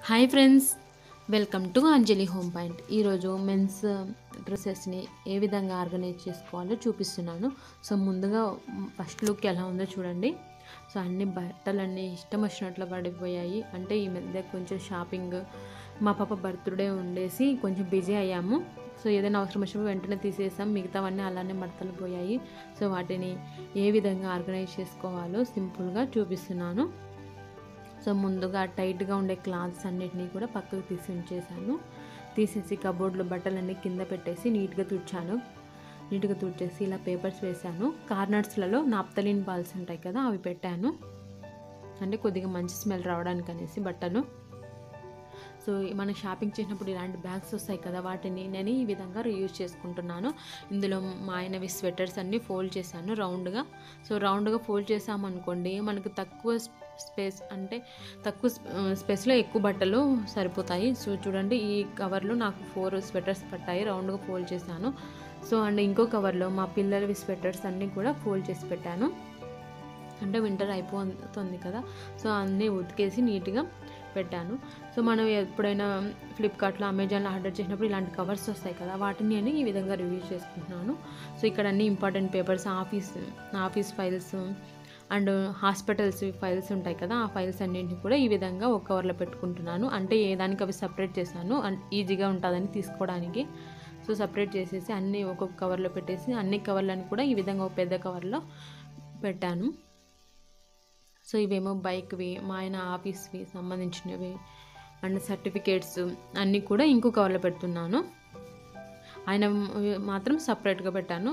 hi friends welcome to Anjali home point ఈరోజు men's డ్రెస్సెస్ని ఏ విధంగా ఆర్గనైజ్ చేసుకోవాలో చూపిస్తున్నాను సో ముందుగా ఫస్ట్ లుక్ ఎలా ఉందో చూడండి సో అన్ని బట్టలన్నీ ఇష్టం వచ్చినట్లు పడిపోయాయి అంటే ఈ మధ్య కొంచెం షాపింగ్ మా పాప బర్త్డే ఉండేసి కొంచెం బిజీ అయ్యాము సో ఏదైనా అవసరం వచ్చినప్పుడు వెంటనే తీసేసాం మిగతావన్నీ అలానే మడతలు పోయాయి సో వాటిని ఏ విధంగా ఆర్గనైజ్ చేసుకోవాలో సింపుల్గా చూపిస్తున్నాను సో ముందుగా టైట్గా ఉండే క్లాత్స్ అన్నిటినీ కూడా పక్కకు తీసి ఉంచేసాను తీసేసి కబోర్డ్లో బట్టలన్నీ కింద పెట్టేసి నీట్గా తుడిచాను నీట్గా తుడిచేసి ఇలా పేపర్స్ వేసాను కార్నర్స్లలో నాప్తలిన్ బాల్స్ ఉంటాయి కదా అవి పెట్టాను అంటే కొద్దిగా మంచి స్మెల్ రావడానికి అనేసి బట్టలు సో మనం షాపింగ్ చేసినప్పుడు ఇలాంటి బ్యాగ్స్ వస్తాయి కదా వాటిని నేను ఈ విధంగా రీయూజ్ చేసుకుంటున్నాను ఇందులో మా ఆయనవి స్వెటర్స్ అన్నీ ఫోల్డ్ చేశాను రౌండ్గా సో రౌండ్గా ఫోల్డ్ చేసామనుకోండి మనకు తక్కువ స్పేస్ అంటే తక్కువ స్పేస్లో ఎక్కువ బట్టలు సరిపోతాయి సో చూడండి ఈ కవర్లో నాకు ఫోర్ స్వెటర్స్ పట్టాయి రౌండ్గా ఫోల్డ్ చేశాను సో అండ్ ఇంకో కవర్లో మా పిల్లలవి స్వెటర్స్ అన్నీ కూడా ఫోల్డ్ చేసి పెట్టాను అంటే వింటర్ అయిపోతుంది కదా సో అన్నీ ఉతికేసి నీట్గా పెట్టాను సో మనం ఎప్పుడైనా ఫ్లిప్కార్ట్లో అమెజాన్లో ఆర్డర్ చేసినప్పుడు ఇలాంటి కవర్స్ వస్తాయి కదా వాటిని నేను ఈ విధంగా రివ్యూ చేసుకుంటున్నాను సో ఇక్కడ అన్ని important papers office office files and hospitals files ఉంటాయి కదా ఆ ఫైల్స్ అన్నింటినీ కూడా ఈ విధంగా ఒక కవర్లో పెట్టుకుంటున్నాను అంటే ఏ దానికి అవి సపరేట్ చేశాను అండ్ ఈజీగా ఉంటుందని తీసుకోవడానికి సో సపరేట్ చేసేసి అన్నీ ఒక్కొక్క కవర్లో పెట్టేసి అన్ని కవర్లను కూడా ఈ విధంగా ఒక పెద్ద కవర్లో పెట్టాను సో ఇవేమో బైక్వి మా ఆయన ఆఫీస్వి సంబంధించినవి అండ్ సర్టిఫికేట్స్ అన్నీ కూడా ఇంకో కవర్లో పెడుతున్నాను ఆయన మాత్రం సపరేట్గా పెట్టాను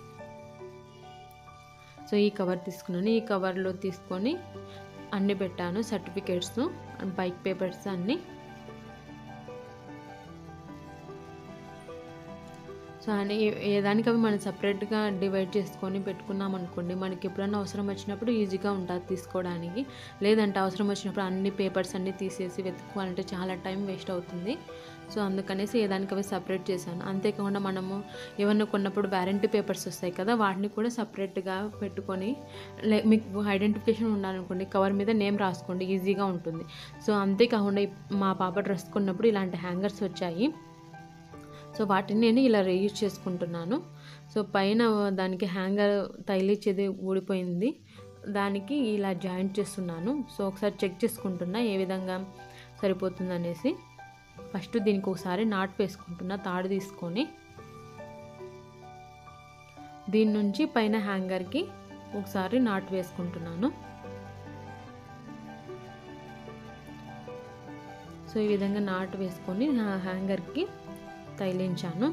సో ఈ కవర్ తీసుకున్నాను ఈ కవర్లో తీసుకొని అన్నీ పెట్టాను సర్టిఫికేట్స్ అండ్ బైక్ పేపర్స్ అన్నీ సో అని ఏ దానికి అవి మనం సపరేట్గా డివైడ్ చేసుకొని పెట్టుకున్నాం అనుకోండి మనకి ఎప్పుడైనా అవసరం వచ్చినప్పుడు ఈజీగా ఉంటుంది తీసుకోవడానికి లేదంటే అవసరం వచ్చినప్పుడు అన్ని పేపర్స్ అన్నీ తీసేసి వెతుక్కోవాలంటే చాలా టైం వేస్ట్ అవుతుంది సో అందుకనేసి ఏ దానికి అవి సపరేట్ చేశాను అంతేకాకుండా మనము ఏమన్నా కొన్నప్పుడు వ్యారంటీ పేపర్స్ వస్తాయి కదా వాటిని కూడా సపరేట్గా పెట్టుకొని లే మీకు ఐడెంటిఫికేషన్ ఉండాలనుకోండి కవర్ మీద నేమ్ రాసుకోండి ఈజీగా ఉంటుంది సో అంతేకాకుండా మా పాప డ్రెస్ కొన్నప్పుడు ఇలాంటి హ్యాంగర్స్ వచ్చాయి సో వాటిని నేను ఇలా రీయూజ్ చేసుకుంటున్నాను సో పైన దానికి హ్యాంగర్ తగిలిచ్చేది ఊడిపోయింది దానికి ఇలా జాయింట్ చేస్తున్నాను సో ఒకసారి చెక్ చేసుకుంటున్నా ఏ విధంగా సరిపోతుంది అనేసి ఫస్ట్ దీనికి ఒకసారి నాట్ వేసుకుంటున్నా తాడు తీసుకొని దీని నుంచి పైన హ్యాంగర్కి ఒకసారి నాట్ వేసుకుంటున్నాను సో ఈ విధంగా నాట్ వేసుకొని హ్యాంగర్కి తగిలించాను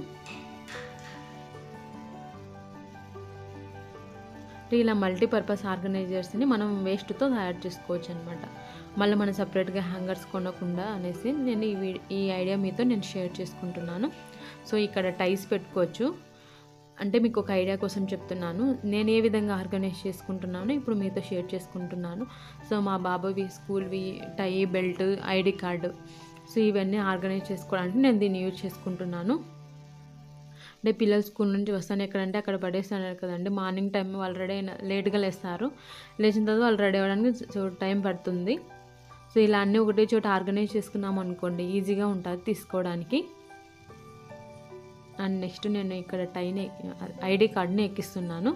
ఇలా మల్టీపర్పస్ ఆర్గనైజర్స్ని మనం వేస్ట్తో తయారు చేసుకోవచ్చు అనమాట మళ్ళీ మనం సపరేట్గా హ్యాంగర్స్ కొనకుండా అనేసి నేను ఈ ఈ ఐడియా మీతో నేను షేర్ చేసుకుంటున్నాను సో ఇక్కడ టైస్ పెట్టుకోవచ్చు అంటే మీకు ఒక ఐడియా కోసం చెప్తున్నాను నేను ఏ విధంగా ఆర్గనైజ్ చేసుకుంటున్నాను ఇప్పుడు మీతో షేర్ చేసుకుంటున్నాను సో మా బాబావి స్కూల్వి tie belt ID card so ఇవన్నీ ఆర్గనైజ్ చేసుకోవడానికి నేను దీన్ని యూజ్ చేసుకుంటున్నాను అంటే పిల్లలు స్కూల్ నుంచి వస్తాను ఎక్కడంటే అక్కడ పడేస్తున్నారు కదండి మార్నింగ్ టైం వాళ్ళు రెడీ అయిన లేట్గా లేస్తారు లేచిన తర్వాత వాళ్ళు రెడీ అవ్వడానికి సో టైం పడుతుంది సో ఇలా అన్నీ ఒకటే చోట ఆర్గనైజ్ చేసుకున్నాం అనుకోండి ఈజీగా ఉంటుంది తీసుకోవడానికి అండ్ నెక్స్ట్ నేను ఇక్కడ టైని ఐడి కార్డ్ని ఎక్కిస్తున్నాను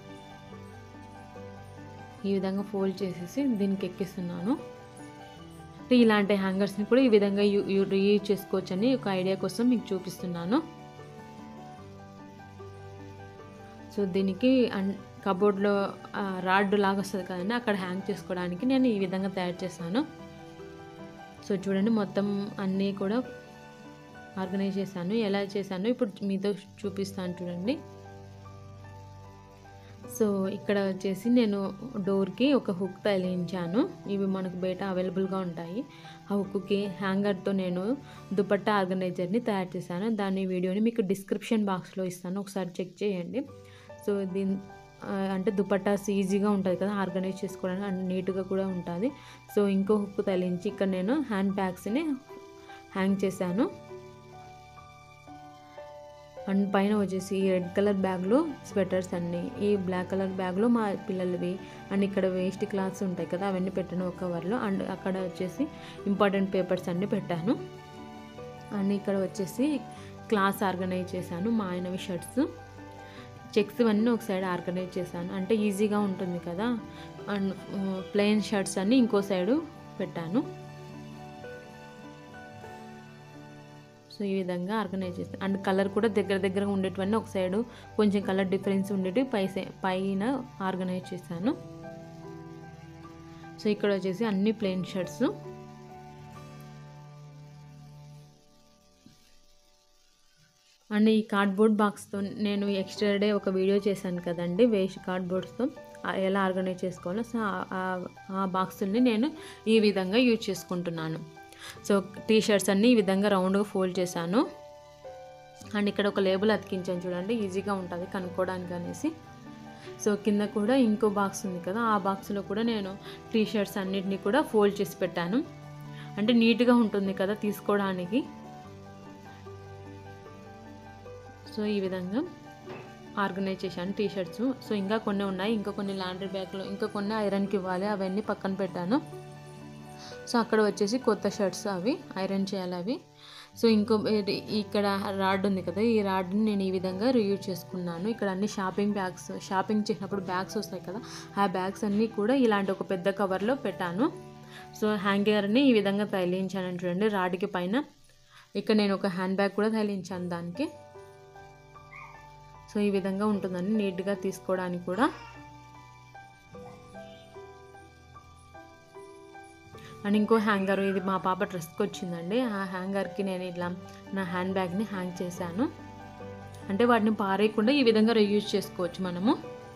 ఈ విధంగా ఫోల్డ్ చేసేసి దీనికి ఎక్కిస్తున్నాను ఇలాంటి హ్యాంగర్స్ని కూడా ఈ విధంగా యూ రీయూజ్ చేసుకోవచ్చని ఒక ఐడియా కోసం మీకు చూపిస్తున్నాను సో దీనికి కబోర్డ్లో రాడ్ లాగా వస్తుంది కదండి అక్కడ హ్యాంగ్ చేసుకోవడానికి నేను ఈ విధంగా తయారు చేశాను సో చూడండి మొత్తం అన్నీ కూడా ఆర్గనైజ్ చేశాను ఎలా చేశాను ఇప్పుడు మీతో చూపిస్తాను చూడండి సో ఇక్కడ వచ్చేసి నేను డోర్కి ఒక హుక్ తగిలించాను ఇవి మనకు బయట అవైలబుల్గా ఉంటాయి ఆ హుక్కి హ్యాంగర్తో నేను దుపట్టా ఆర్గనైజర్ని తయారు చేశాను దాని వీడియోని మీకు డిస్క్రిప్షన్ బాక్స్లో ఇస్తాను ఒకసారి చెక్ చేయండి సో దీని అంటే దుపట్టాస్ ఈజీగా ఉంటుంది కదా ఆర్గనైజ్ చేసుకోవడానికి అండ్ నీట్గా కూడా ఉంటుంది సో ఇంకో హుక్ తగిలించి ఇక్కడ నేను హ్యాండ్ బ్యాగ్స్ని హ్యాంగ్ చేశాను అండ్ పైన వచ్చేసి ఈ రెడ్ కలర్ బ్యాగ్లో స్వెటర్స్ అన్నీ ఈ బ్లాక్ కలర్ బ్యాగ్లో మా పిల్లలవి అండ్ ఇక్కడ వేస్ట్ క్లాత్స్ ఉంటాయి కదా అవన్నీ పెట్టాను ఒక కవర్లో అండ్ అక్కడ వచ్చేసి ఇంపార్టెంట్ పేపర్స్ అన్నీ పెట్టాను అండ్ ఇక్కడ వచ్చేసి క్లాస్ ఆర్గనైజ్ చేశాను మా ఆయనవి షర్ట్స్ చెక్స్ అన్నీ ఒక సైడ్ ఆర్గనైజ్ చేశాను అంటే ఈజీగా ఉంటుంది కదా అండ్ ప్లెయిన్ షర్ట్స్ అన్నీ ఇంకో సైడు పెట్టాను సో ఈ విధంగా ఆర్గనైజ్ చేస్తాను అండ్ కలర్ కూడా దగ్గర దగ్గర ఉండేటివన్నీ ఒక సైడు కొంచెం కలర్ డిఫరెన్స్ ఉండేవి పై సై- పైన ఆర్గనైజ్ చేశాను సో ఇక్కడ వచ్చేసి అన్ని ప్లెయిన్ షర్ట్స్ అండ్ ఈ కార్డ్బోర్డ్ బాక్స్తో నేను ఎక్స్ట్రా డే ఒక వీడియో చేశాను కదండి వేస్ట్ కార్డ్బోర్డ్స్తో ఎలా ఆర్గనైజ్ చేసుకోవాలో సో ఆ- ఆ- ఆ బాక్సుల్ని నేను ఈ విధంగా యూజ్ చేసుకుంటున్నాను సో టీ షర్ట్స్ అన్నీ ఈ విధంగా రౌండ్గా ఫోల్డ్ చేశాను అండ్ ఇక్కడ ఒక లేబుల్ అతికించాను చూడండి ఈజీగా ఉంటుంది కనుక్కోవడానికి అనేసి సో కింద కూడా ఇంకో బాక్స్ ఉంది కదా ఆ బాక్స్లో కూడా నేను టీ షర్ట్స్ అన్నిటినీ కూడా ఫోల్డ్ చేసి పెట్టాను అంటే నీట్గా ఉంటుంది కదా తీసుకోవడానికి సో ఈ విధంగా ఆర్గనైజ్ చేశాను టీ షర్ట్స్ సో ఇంకా కొన్ని ఉన్నాయి ఇంకా కొన్ని లాండ్రీ బ్యాగ్లో ఇంకా కొన్ని ఐరన్కి ఇవ్వాలి అవన్నీ పక్కన పెట్టాను సో అక్కడ వచ్చేసి కొత్త షర్ట్స్ అవి ఐరన్ చేయాలి అవి సో ఇంకో ఇది- ఇక్కడ రాడ్ ఉంది కదా ఈ రాడ్ని నేను ఈ విధంగా రియూజ్ చేసుకున్నాను ఇక్కడ అన్ని షాపింగ్ బ్యాగ్స్ షాపింగ్ చేసినప్పుడు బ్యాగ్స్ వస్తాయి కదా ఆ బ్యాగ్స్ అన్నీ కూడా ఇలాంటి ఒక పెద్ద కవర్లో పెట్టాను సో హ్యాంగర్ని ఈ విధంగా తగిలించాను చూడండి రాడ్కి పైన ఇక్కడ నేను ఒక హ్యాండ్ బ్యాగ్ కూడా తగిలించాను దానికి సో ఈ విధంగా ఉంటుందండి నీట్గా తీసుకోవడానికి కూడా అండ్ ఇంకో హ్యాంగర్ ఇది మా పాప డ్రెస్కి వచ్చిందండి ఆ హ్యాంగర్కి నేను ఇట్లా నా హ్యాండ్ బ్యాగ్ని హ్యాంగ్ చేశాను అంటే వాటిని పారేయకుండా ఈ విధంగా రీయూజ్ చేసుకోవచ్చు మనము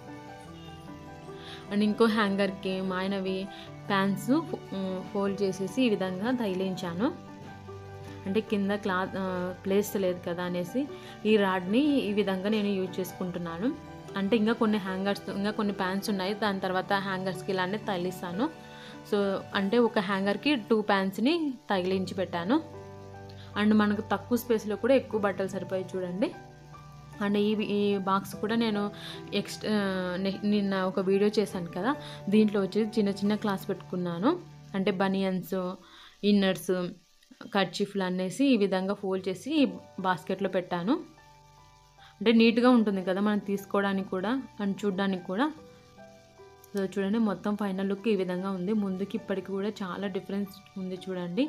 అండ్ ఇంకో హ్యాంగర్కి మా ఆయనవి ప్యాంట్స్ ఫోల్డ్ చేసేసి ఈ విధంగా తగిలించాను అంటే కింద క్లాత్ ప్లేస్ లేదు కదా అనేసి ఈ రాడ్ని ఈ విధంగా నేను యూజ్ చేసుకుంటున్నాను అంటే ఇంకా కొన్ని హ్యాంగర్స్ ఇంకా కొన్ని ప్యాంట్స్ ఉన్నాయి దాని తర్వాత హ్యాంగర్స్కి ఇలానే తగిలిస్తాను సో అంటే ఒక హ్యాంగర్కి టూ ప్యాంట్స్ని తగిలించి పెట్టాను అండ్ మనకు తక్కువ స్పేస్లో కూడా ఎక్కువ బట్టలు సరిపోయి చూడండి అండ్ ఈ ఈ బాక్స్ కూడా నేను ఎక్స్ట్రా నిన్న ఒక వీడియో చేశాను కదా దీంట్లో వచ్చేసి చిన్న చిన్న క్లాస్ పెట్టుకున్నాను అంటే బనియన్స్ ఇన్నర్స్ కర్చీఫ్లు అనేసి ఈ విధంగా ఫోల్డ్ చేసి బాస్కెట్లో పెట్టాను అంటే నీట్గా ఉంటుంది కదా మనం తీసుకోవడానికి కూడా అండ్ చూడడానికి కూడా సో చూడండి మొత్తం ఫైనల్ లుక్ ఈ విధంగా ఉంది ముందుకి ఇప్పటికి కూడా చాలా డిఫరెన్స్ ఉంది చూడండి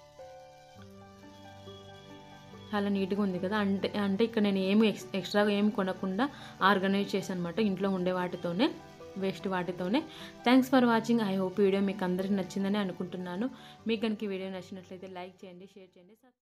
చాలా నీట్గా ఉంది కదా అంటే అంటే ఇక్కడ నేను ఏమి ఎక్స్ ఎక్స్ట్రాగా ఏమి కొనకుండా ఆర్గనైజ్ చేశాను అనమాట ఇంట్లో ఉండే వాటితోనే వేస్ట్ వాటితోనే thanks for watching I hope video మీకు అందరికీ నచ్చిందని అనుకుంటున్నాను మీకు కనుక ఈ వీడియో నచ్చినట్లయితే లైక్ చేయండి షేర్ చేయండి